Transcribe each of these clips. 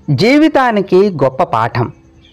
జీవితానికి గొప్ప పాఠం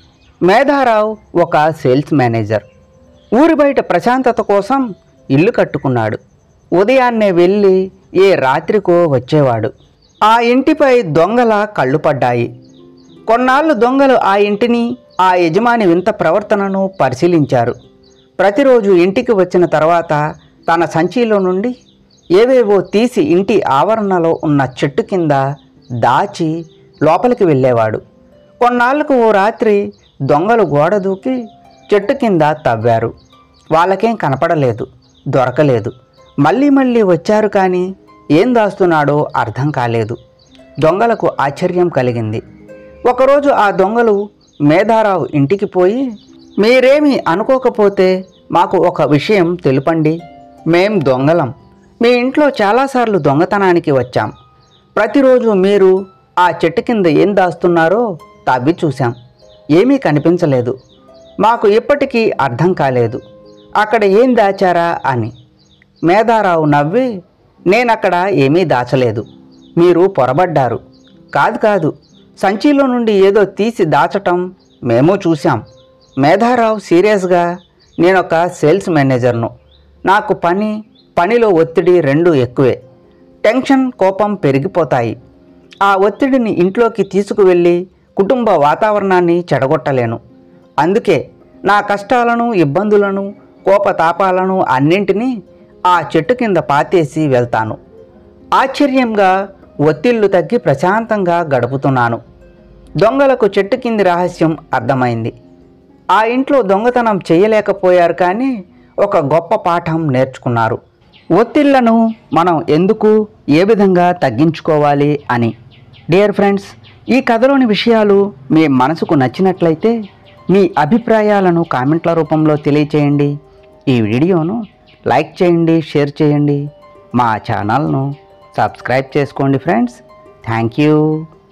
మేధారావు ఒక సేల్స్ మేనేజర్ ఊరి బయట ప్రశాంతత కోసం ఇల్లు కట్టుకున్నాడు ఉదయాన్నే వెళ్ళి ఏ రాత్రికో వచ్చేవాడు ఆ ఇంటిపై దొంగల కళ్ళు పడ్డాయి కొన్నాళ్ళు దొంగలు ఆ ఇంటిని ఆ యజమాని వింత ప్రవర్తనను పరిశీలించారు ప్రతిరోజు ఇంటికి వచ్చిన తర్వాత తన సంచిలో నుండి ఏవేవో తీసి ఇంటి ఆవరణలో ఉన్న చెట్టు కింద దాచి లోపలికి వెళ్ళేవాడు కొన్నాళ్లకు ఓ రాత్రి దొంగలు గోడ దూకి చెట్టు కింద తవ్వారు వాళ్ళకేం కనపడలేదు దొరకలేదు మళ్ళీ మళ్ళీ వచ్చారు కానీ ఏం దాస్తున్నాడో అర్థం కాలేదు దొంగలకు ఆశ్చర్యం కలిగింది ఒకరోజు ఆ దొంగలు మేధారావు ఇంటికి పోయి మీరేమీ అనుకోకపోతే మాకు ఒక విషయం తెలుపండి మేం దొంగలం మీ ఇంట్లో చాలాసార్లు దొంగతనానికి వచ్చాం ప్రతిరోజు మీరు ఆ చెట్టు కింద ఏం దాస్తున్నారో తవ్వి చూశాం ఏమీ కనిపించలేదు మాకు ఇప్పటికీ అర్థం కాలేదు అక్కడ ఏం దాచారా అని మేధారావు నవ్వి నేనక్కడ ఏమీ దాచలేదు మీరు పొరబడ్డారు కాదు కాదు సంచిలో నుండి ఏదో తీసి దాచటం మేము చూశాం మేధారావు సీరియస్గా నేనొక సేల్స్ మేనేజర్ను నాకు పని పనిలో ఒత్తిడి రెండు ఎక్కువే టెన్షన్ కోపం పెరిగిపోతాయి ఆ ఒత్తిడిని ఇంట్లోకి తీసుకువెళ్ళి కుటుంబ వాతావరణాన్ని చెడగొట్టలేను అందుకే నా కష్టాలను ఇబ్బందులను కోపతాపాలను అన్నింటినీ ఆ చెట్టు కింద పాతేసి వెళ్తాను ఆశ్చర్యంగా ఒత్తిళ్లు తగ్గి ప్రశాంతంగా గడుపుతున్నాను దొంగలకు చెట్టు కింది రహస్యం అర్థమైంది ఆ ఇంట్లో దొంగతనం చేయలేకపోయారు కానీ ఒక గొప్ప పాఠం నేర్చుకున్నారు ఒత్తిళ్లను మనం ఎందుకు ఏ విధంగా తగ్గించుకోవాలి అని డియర్ ఫ్రెండ్స్ ఈ కథలోని విషయాలు మీ మనసుకు నచ్చినట్లయితే మీ అభిప్రాయాలను కామెంట్ల రూపంలో తెలియచేయండి ఈ వీడియోను లైక్ చేయండి షేర్ చేయండి మా ఛానల్ను సబ్స్క్రైబ్ చేసుకోండి ఫ్రెండ్స్ థ్యాంక్ యూ